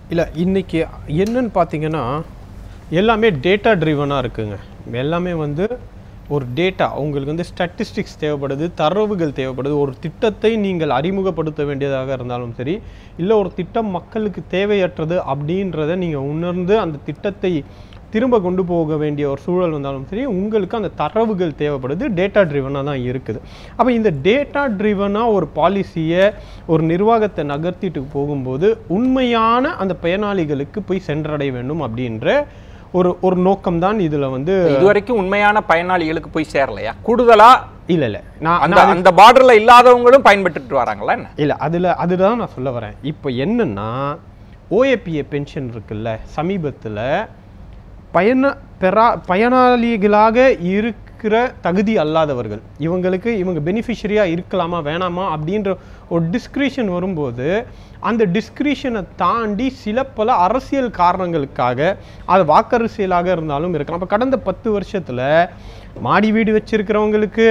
இல்லை இன்னைக்கு என்னன்னு பார்த்தீங்கன்னா எல்லாமே டேட்டா ட்ரிவனாக இருக்குங்க எல்லாமே வந்து ஒரு டேட்டா உங்களுக்கு வந்து ஸ்டாட்டிஸ்டிக்ஸ் தேவைப்படுது தரவுகள் தேவைப்படுது ஒரு திட்டத்தை நீங்கள் அறிமுகப்படுத்த வேண்டியதாக இருந்தாலும் சரி இல்லை ஒரு திட்டம் மக்களுக்கு தேவையற்றது அப்படின்றத நீங்கள் உணர்ந்து அந்த திட்டத்தை திரும்ப கொண்டு போக வேண்டிய ஒரு சூழல் வந்தாலும் சரி உங்களுக்கு அந்த தரவுகள் தேவைப்படுது டேட்டா ட்ரிவனாக தான் இருக்குது அப்போ இந்த டேட்டா ட்ரிவனாக ஒரு பாலிசியை ஒரு நிர்வாகத்தை நகர்த்திட்டு போகும்போது உண்மையான அந்த பயனாளிகளுக்கு போய் சென்றடைய வேண்டும் அப்படின்ற ஒரு ஒரு நோக்கம் தான் இதில் வந்து இதுவரைக்கும் உண்மையான பயனாளிகளுக்கு போய் சேரலையா கூடுதலா இல்லை இல்லை நான் அந்த அந்த பார்டர்ல இல்லாதவங்களும் பயன்பட்டுட்டு வராங்களா என்ன இல்லை அதில் அதுதான் நான் சொல்ல வரேன் இப்போ என்னன்னா ஓஏபிஏ பென்ஷன் இருக்குல்ல சமீபத்தில் பயன பெறா பயனாளிகளாக இருக்கிற தகுதி அல்லாதவர்கள் இவங்களுக்கு இவங்க பெனிஃபிஷரியாக இருக்கலாமா வேணாமா அப்படின்ற ஒரு டிஸ்கிரிஷன் வரும்போது அந்த டிஸ்கிரிஷனை தாண்டி சில பல அரசியல் காரணங்களுக்காக அது வாக்கரசியலாக இருந்தாலும் இருக்கலாம் அப்போ கடந்த பத்து வருஷத்தில் மாடி வீடு வச்சிருக்கிறவங்களுக்கு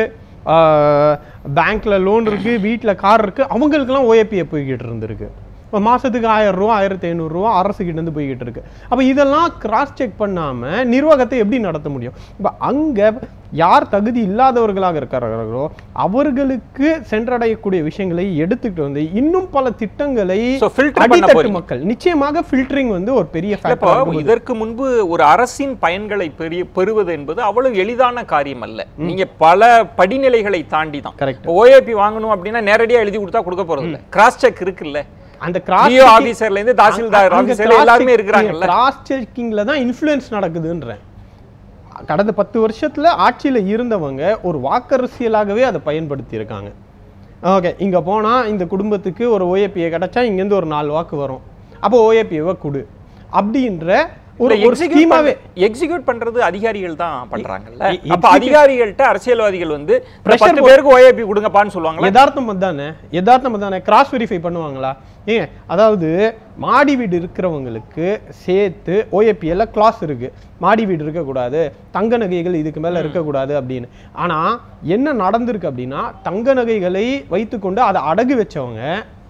பேங்க்ல லோன் இருக்கு வீட்டில் கார் இருக்கு அவங்களுக்கெல்லாம் ஓஏபிஏ போய்கிட்டு இருந்திருக்கு இப்போ மாதத்துக்கு ஆயிரம் ரூபா ஆயிரத்தி ஐநூறுரூவா அரசுகிட்ட இருந்து போய்கிட்டு இருக்கு அப்போ இதெல்லாம் கிராஸ் செக் பண்ணாமல் நிர்வாகத்தை எப்படி நடத்த முடியும் இப்போ அங்கே யார் தகுதி இல்லாதவர்களாக இருக்கிறார்களோ அவர்களுக்கு சென்றடையக்கூடிய விஷயங்களை எடுத்துக்கிட்டு வந்து இன்னும் பல திட்டங்களை So, filter பண்ண அடித்தட்டு போறீங்க. மக்கள் நிச்சயமாக ஃபில்டரிங் வந்து ஒரு பெரிய இப்போ ஃபேக்டர் இதற்கு முன்பு ஒரு அரசின் பயன்களை பெரிய பெறுவது என்பது அவ்வளவு எளிதான காரியம் அல்ல நீங்க பல படிநிலைகளை தாண்டி தான் Correct. ஓஏபி வாங்கணும் அப்படின்னா நேரடியா எழுதி கொடுத்தா கொடுக்க போறது இல்ல கிராஸ் செக் இருக்குல்ல அந்த கிராஸ் டிஓ ஆபீசர்ல இருந்து தாசில்தார் ஆபீசர் எல்லாருமே இருக்கிறாங்கல்ல கிராஸ் செக்கிங்ல தான் இன்ஃப்ளூயன்ஸ் நடக்குதுன்றேன் கடந்த பத்து வருஷத்துல ஆட்சியில இருந்தவங்க ஒரு வாக்கரசியலாகவே அதை பயன்படுத்தி இருக்காங்க ஓகே இங்க போனா இந்த குடும்பத்துக்கு ஒரு ஓஏபியை கிடைச்சா இங்கேருந்து ஒரு நாலு வாக்கு வரும் அப்போ ஓஏபியை கொடு அப்படின்ற ஒரு ஒரு ஸ்கீமாவே எக்ஸிக்யூட் பண்றது அதிகாரிகள் தான் பண்றாங்கல்ல எ- அப்ப execute- அதிகாரிகள்ட்ட அரசியல்வாதிகள் வந்து இந்த Pressure பத்து போ- பேருக்கு ஓஏபி கொடுங்கப்பான்னு சொல்லுவாங்களா யதார்த்தம் தானே யதார்த்தம் தானே கிராஸ் வெரிஃபை பண்ணுவாங்களா ஏங்க அதாவது மாடி வீடு இருக்கிறவங்களுக்கு சேர்த்து ஓஏபிஎல்ல கிளாஸ் இருக்கு மாடி வீடு இருக்கக்கூடாது தங்க நகைகள் இதுக்கு மேல இருக்கக்கூடாது அப்படின்னு ஆனா என்ன நடந்திருக்கு அப்படின்னா தங்க நகைகளை வைத்துக்கொண்டு அதை அடகு வச்சவங்க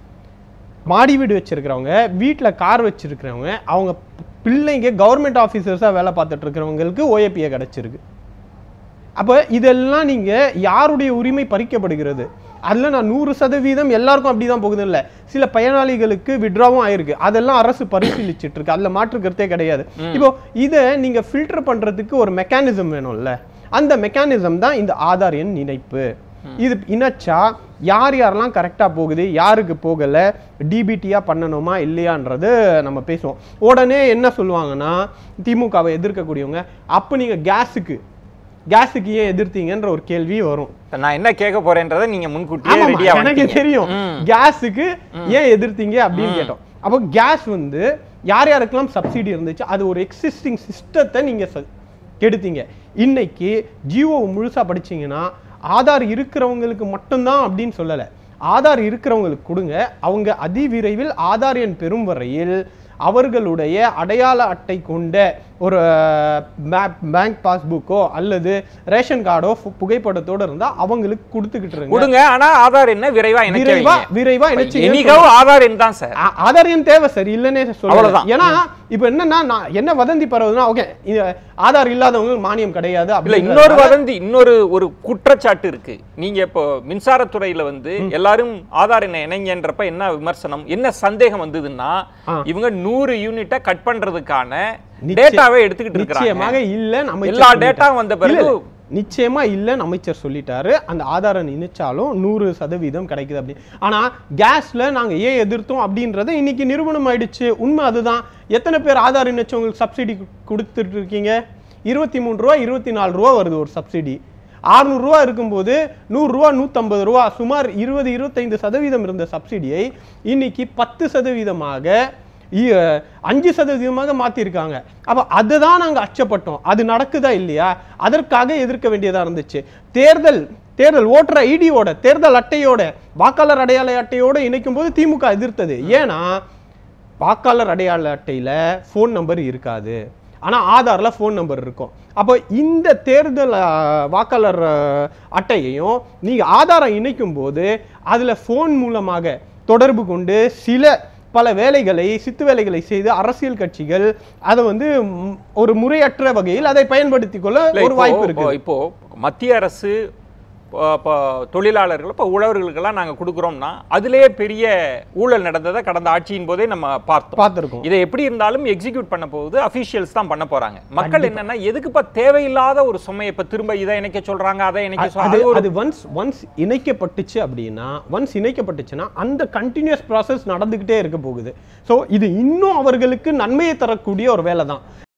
மாடி வீடு வச்சிருக்கிறவங்க வீட்டில் கார் வச்சிருக்கிறவங்க அவங்க பிள்ளைங்க கவர்மெண்ட் ஆஃபீஸர்ஸாக வேலை பார்த்துட்டு இருக்கிறவங்களுக்கு ஓஏபிஏ கிடைச்சிருக்கு அப்போ இதெல்லாம் நீங்க யாருடைய உரிமை பறிக்கப்படுகிறது அதில் நான் நூறு சதவீதம் எல்லாருக்கும் அப்படிதான் போகுது இல்லை சில பயனாளிகளுக்கு விட்ராவும் ஆயிருக்கு அதெல்லாம் அரசு பரிசீலிச்சிட்டு இருக்கு அதில் மாற்று கருத்தே கிடையாது இப்போ இதை நீங்க ஃபில்டர் பண்றதுக்கு ஒரு மெக்கானிசம் வேணும்ல அந்த மெக்கானிசம் தான் இந்த ஆதார் எண் இணைப்பு இது இணைச்சா யார் யாரெல்லாம் கரெக்டாக போகுது யாருக்கு போகலை டிபிடியாக பண்ணணுமா இல்லையான்றது நம்ம பேசுவோம் உடனே என்ன சொல்லுவாங்கன்னா திமுகவை எதிர்க்கக்கூடியவங்க அப்போ நீங்கள் கேஸுக்கு கேஸுக்கு ஏன் எதிர்த்தீங்கன்ற ஒரு கேள்வி வரும் நான் என்ன கேட்க போறேன்றதை நீங்க முன்கூட்டியே ஆமாமா, ரெடியா எனக்கு தெரியும் ம். கேஸுக்கு ஏன் எதிர்த்தீங்க அப்படின்னு கேட்டோம் அப்போ கேஸ் வந்து யார் யாருக்கெல்லாம் சப்சிடி இருந்துச்சு அது ஒரு எக்ஸிஸ்டிங் சிஸ்டத்தை நீங்க ச- கெடுத்தீங்க இன்னைக்கு ஜியோ முழுசா படிச்சீங்கன்னா ஆதார் இருக்கிறவங்களுக்கு மட்டும்தான் அப்படின்னு சொல்லலை ஆதார் இருக்கிறவங்களுக்கு கொடுங்க அவங்க அதிவிரைவில் ஆதார் எண் பெறும் வரையில் அவர்களுடைய அடையாள அட்டை கொண்ட ஒரு பேங்க் பாஸ்புக்கோ அல்லது ரேஷன் கார்டோ புகைப்படத்தோட இருந்தா அவங்களுக்கு கொடுத்துக்கிட்டு இருங்க கொடுங்க ஆனா ஆதார் என்ன விரைவா இணைக்க விரைவா வைங்க விரைவா இணைச்சு எனிகவ் ஆதார் எண் தான் சார் ஆ- ஆதார் எண் தேவை சார் இல்லைன்னே சொல்லல அவ்வளவுதான். ஏன்னா இப்போ என்னன்னா நான் என்ன வதந்தி பரவுதுன்னா ஓகே ஆதார் இல்லாதவங்களுக்கு மானியம் கிடையாது இல்ல அப்படின்றதுனால- இன்னொரு வதந்தி இன்னொரு ஒரு குற்றச்சாட்டு இருக்கு நீங்க இப்போ மின்சாரத்துறையில வந்து எல்லாரும் ஆதார் என்ன இணைங்கன்றப்ப என்ன விமர்சனம் என்ன சந்தேகம் வந்ததுன்னா ஆ. இவங்க நூறு யூனிட்டை கட் பண்றதுக்கான நிச்சய- டேட்டாவை எடுத்துக்கிட்டு நிச்சயமாக இருக்காங்க இல்ல அமைச்சர் எல்லா சொல்லிட்டாரு. டேட்டாவும் வந்த இல்ல, பிறகு இல்ல. நிச்சயமா இல்லைன்னு அமைச்சர் சொல்லிட்டாரு அந்த ஆதாரம் இணைச்சாலும் நூறு சதவீதம் கிடைக்குது அப்படி ஆனா கேஸ்ல நாங்க ஏன் எதிர்த்தோம் அப்படின்றத இன்னைக்கு நிரூபணம் ஆயிடுச்சு உண்மை அதுதான் எத்தனை பேர் ஆதார் இணைச்சவங்களுக்கு சப்சிடி கொடுத்துட்டு இருக்கீங்க இருபத்தி மூணு ரூபா இருபத்தி நாலு ரூபா வருது ஒரு சப்சிடி ரூபா இருக்கும்போது நூறுரூவா நூற்றம்பது ரூபா சுமார் இருபது இருபத்தைந்து சதவீதம் இருந்த சப்சிடியை இன்னைக்கு பத்து சதவீதமாக இ- அஞ்சு சதவீதமாக மாத்திருக்காங்க அப்ப அதுதான் நாங்க அச்சப்பட்டோம் அது நடக்குதா இல்லையா அதற்காக எதிர்க்க வேண்டியதா இருந்துச்சு தேர்தல் தேர்தல் ஓட்டர் ஐடியோட தேர்தல் அட்டையோட வாக்காளர் அடையாள அட்டையோட இணைக்கும் போது திமுக எதிர்த்தது ஏன்னா வாக்காளர் அடையாள அட்டையில ஃபோன் நம்பர் இருக்காது ஆனா ஆதார்ல ஃபோன் நம்பர் இருக்கும் அப்போ இந்த தேர்தல் ஆ, வாக்காளர் ஆ, அட்டையையும் நீங்க ஆதாரம் இணைக்கும் போது அதுல ஃபோன் மூலமாக தொடர்பு கொண்டு சில பல வேலைகளை சித்து வேலைகளை செய்து அரசியல் கட்சிகள் அதை வந்து ம், ஒரு முறையற்ற வகையில் அதை பயன்படுத்திக் கொள்ள இல்ல, ஒரு இப்போ- வாய்ப்பு இருக்கு இப்போ மத்திய அரசு இப்போ- இப்போ தொழிலாளர்கள் இப்போ உழவர்களுக்கெல்லாம் நாங்க கொடுக்குறோம்னா அதிலே பெரிய ஊழல் நடந்ததை கடந்த ஆட்சியின் போதே நம்ம பார்த்தோம் பார்த்திருக்கோம் இதை எப்படி இருந்தாலும் எக்ஸிக்யூட் பண்ண போகுது அஃபீஷியல்ஸ் தான் பண்ண போறாங்க மக்கள் என்னன்னா எதுக்குப்பா தேவையில்லாத ஒரு சுமையை இப்ப திரும்ப இதை இணைக்க சொல்றாங்க அதை இணைக்க அது சொல்றாங்க அது ஒன்ஸ் ஒன்ஸ் இணைக்கப்பட்டுச்சு அப்படின்னா ஒன்ஸ் இணைக்கப்பட்டுச்சுன்னா அந்த கண்டினியூஸ் ப்ராசஸ் நடந்துக்கிட்டே இருக்க போகுது ஸோ இது இன்னும் அவர்களுக்கு நன்மையை தரக்கூடிய ஒரு வேலை தான்